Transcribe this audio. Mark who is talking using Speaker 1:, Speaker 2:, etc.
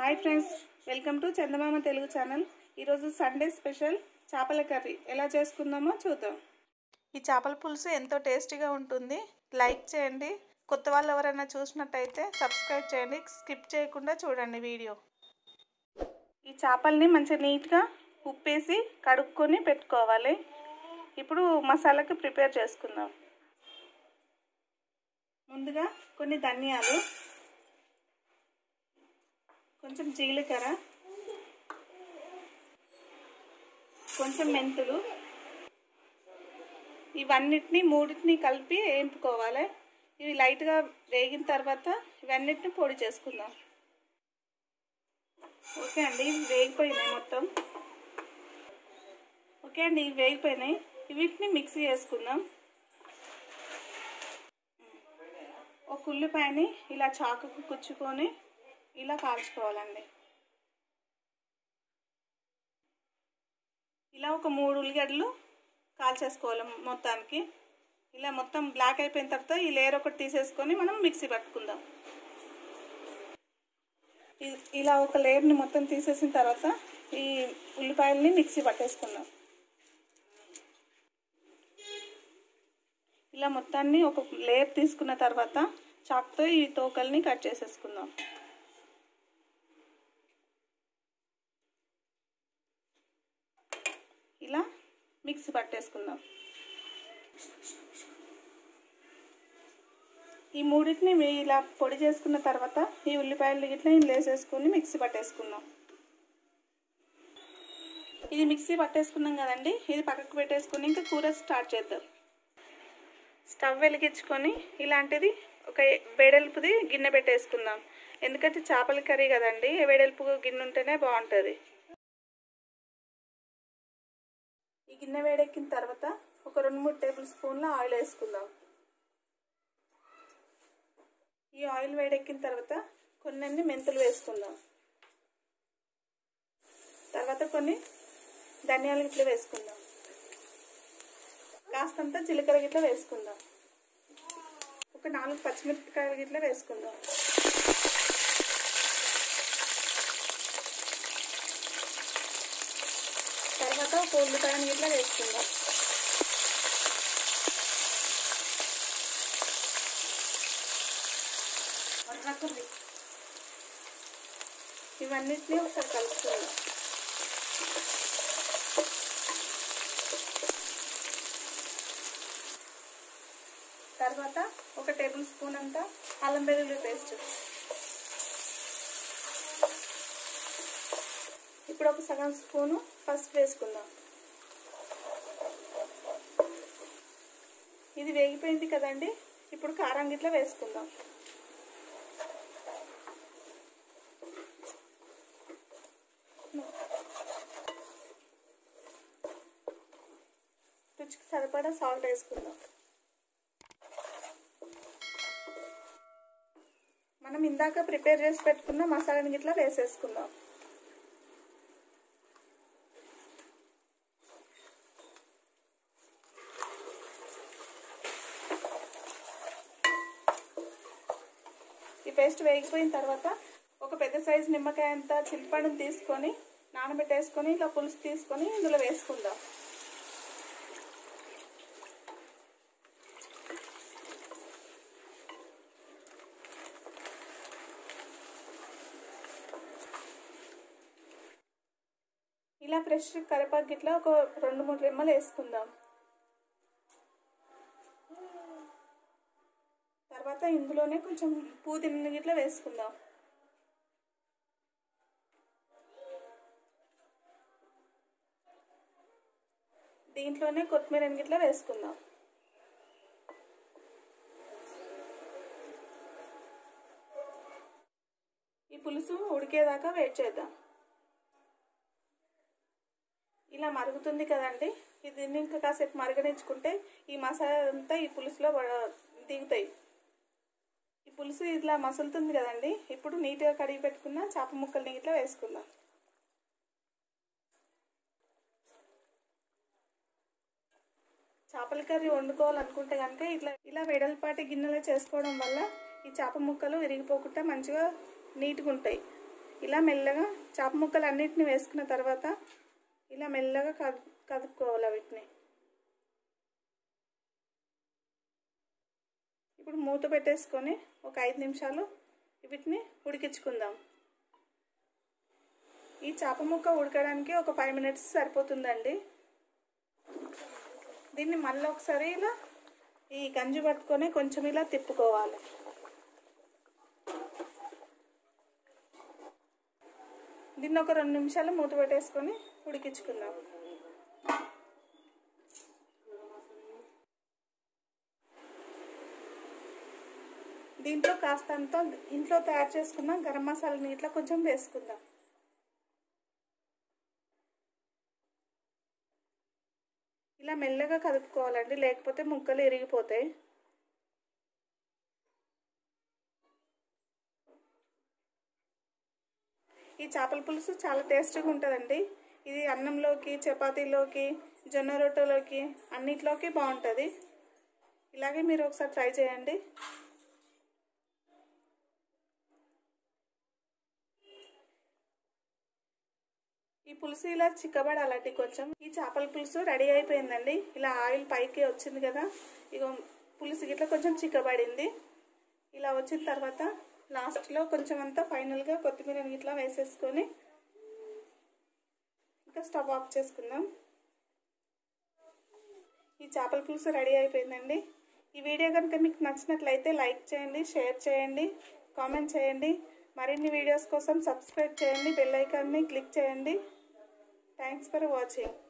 Speaker 1: hi friends welcome to Chandamama Telugu channel ఈరోజు Sunday special చేపల curry ఎలా చేసుకుందామో చూద్దాం ఈ చేపల పులుసు ఎంతో టేస్టీగా ఉంటుంది లైక్ చేయండి కొత్త వాళ్ళు ఎవరైనా చూసినట్టయితే సబ్స్క్రైబ్ చేయండి స్కిప్ చేయకుండా చూడండి వీడియో ఈ చేపల్ని మంచిగా నీట్గా ఉప్పేసి కడుక్కొని పెట్టుకోవాలి ఇప్పుడు మసాలాకి ప్రిపేర్ చేసుకుందాం ముందుగా కొన్ని ధనియాలు కొంచెం జీలకర్ర కొంచెం మెంతులు ఇవన్నిటిని మూడింటిని కలిపి వేయింపుకోవాలి ఇవి లైట్గా వేగిన తర్వాత ఇవన్నిటిని పొడి చేసుకుందాం ఓకే అండి ఇవి వేగిపోయినాయి మొత్తం ఓకే అండి ఇవి వేగిపోయినాయి వీటిని మిక్సీ చేసుకుందాం ఒక ఉల్లిపాయని ఇలా చాకుకు కుచ్చుకొని ఇలా కాల్చుకోవాలండి ఇలా ఒక మూడు ఉల్లిగడ్డలు కాల్చేసుకోవాలి మొత్తానికి ఇలా మొత్తం బ్లాక్ అయిపోయిన తర్వాత ఈ లేయర్ ఒకటి తీసేసుకొని మనం మిక్సీ పట్టుకుందాం ఇలా ఒక లేయర్ని మొత్తం తీసేసిన తర్వాత ఈ ఉల్లిపాయలని మిక్సీ పట్టేసుకుందాం ఇలా మొత్తాన్ని ఒక లేయర్ తీసుకున్న తర్వాత చాక్తో ఈ తోకల్ని కట్ చేసేసుకుందాం ఇలా మిక్సీ పట్టేసుకుందాం ఈ మూడింటిని ఇలా పొడి చేసుకున్న తర్వాత ఈ ఉల్లిపాయలు ఇట్లా ఇందులో వేసేసుకొని మిక్సీ పట్టేసుకుందాం ఇది మిక్సీ పట్టేసుకున్నాం కదండి ఇది పక్కకు పెట్టేసుకొని ఇంకా కూర స్టార్ట్ చేద్దాం స్టవ్ వెలిగించుకొని ఇలాంటిది ఒక వెడల్పుది గిన్నె పెట్టేసుకుందాం ఎందుకంటే చేపల కర్రీ కదండి వెడల్పు గిన్నె ఉంటేనే బాగుంటుంది ఈ గిన్నె వేడెక్కిన తర్వాత ఒక రెండు మూడు టేబుల్ స్పూన్ల ఆయిల్ వేసుకుందాం ఈ ఆయిల్ వేడెక్కిన తర్వాత కొన్ని మెంతులు వేసుకుందాం తర్వాత కొన్ని ధనియాలు గిట్ల వేసుకుందాం కాస్తంత జీలకర్ర గిట్ల వేసుకుందాం ఒక నాలుగు పచ్చిమిరపకాయలు గిట్ల వేసుకుందాం తర్వాత ఒక ఉల్లిపాయను గిట్ల వేసుకుందాం ఇవన్నిటిని ఒకసారి కలుపుకుందాం తర్వాత ఒక టేబుల్ స్పూన్ అంతా అల్లం వెల్లుల్లి పేస్ట్ ఇప్పుడు ఒక సగం స్పూను పసుపు వేసుకుందాం ఇది వేగిపోయింది కదండి ఇప్పుడు కారం గిట్ల వేసుకుందాం రుచికి సరిపడా సాల్ట్ వేసుకుందాం మనం ఇందాక ప్రిపేర్ చేసి పెట్టుకున్న మసాలాని గిట్లా వేసేసుకుందాం ఈ పేస్ట్ వేగిపోయిన తర్వాత ఒక పెద్ద సైజు నిమ్మకాయ అంతా చింతపండుని తీసుకొని నానబెట్టేసుకొని ఇలా పులుసు తీసుకొని ఇందులో వేసుకుందాం ఇలా ఫ్రెష్ కరివేపాకు గిట్లా ఒక రెండు మూడు రెమ్మలు వేసుకుందాం తర్వాత ఇందులోనే కొంచెం పుదీనా గిట్లా వేసుకుందాం దీంట్లోనే కొత్తిమీర గిట్లా వేసుకుందాం ఈ పులుసు ఉడికేదాకా వెయిట్ చేద్దాం ఇలా మరుగుతుంది కదండి ఇది ఇంకా కాసేపు మరగనించుకుంటే ఈ మసాలా అంతా ఈ పులుసులో దిగుతాయి ఈ పులుసు ఇట్లా మసులుతుంది కదండి ఇప్పుడు నీట్గా కడిగి పెట్టుకున్న చేప ముక్కల్ని ఇట్లా వేసుకుందాం చేపల కర్రీ వండుకోవాలనుకుంటే కనుక ఇట్లా ఇలా వెడల్పాటి గిన్నెలో చేసుకోవడం వల్ల ఈ చేప ముక్కలు విరిగిపోకుండా మంచిగా నీట్గా ఉంటాయి ఇలా మెల్లగా చేప ముక్కలు అన్నిటిని వేసుకున్న తర్వాత ఇలా మెల్లగా కదు కదుపుకోవాలి వీటిని ఇప్పుడు మూత పెట్టేసుకొని ఒక ఐదు నిమిషాలు వీటిని ఉడికించుకుందాం ఈ చేప ముక్క ఉడకడానికి ఒక ఫైవ్ మినిట్స్ సరిపోతుందండి దీన్ని మళ్ళీ ఒకసారి ఇలా ఈ గంజి పట్టుకొని కొంచెం ఇలా తిప్పుకోవాలి దీన్ని ఒక రెండు నిమిషాలు మూత పెట్టేసుకొని ఉడికించుకుందాం దీంట్లో కాస్తంత ఇంట్లో తయారు చేసుకున్న గరం మసాలా నీటిలో కొంచెం వేసుకుందాం ఇలా మెల్లగా కలుపుకోవాలండి లేకపోతే ముక్కలు ఇరిగిపోతాయి ఈ చేపల పులుసు చాలా టేస్టీగా ఉంటుందండి ఇది అన్నంలోకి చపాతీలోకి జొన్న రొట్టెలోకి అన్నిట్లోకి బాగుంటుంది ఇలాగే మీరు ఒకసారి ట్రై చేయండి ఈ పులుసు ఇలా చిక్కబడాలండి కొంచెం ఈ చేపల పులుసు రెడీ అయిపోయిందండి ఇలా ఆయిల్ పైకి వచ్చింది కదా ఇక పులుసు గిట్లా కొంచెం చిక్కబడింది ఇలా వచ్చిన తర్వాత లాస్ట్లో కొంచెం అంతా ఫైనల్గా కొత్తిమీర ఇట్లా వేసేసుకొని ఇంకా స్టవ్ ఆఫ్ చేసుకుందాం ఈ చేపల పులుసు రెడీ అయిపోయిందండి ఈ వీడియో కనుక మీకు నచ్చినట్లయితే లైక్ చేయండి షేర్ చేయండి కామెంట్ చేయండి మరిన్ని వీడియోస్ కోసం సబ్స్క్రైబ్ చేయండి బెల్ ఐకాన్ని క్లిక్ చేయండి థ్యాంక్స్ ఫర్ వాచింగ్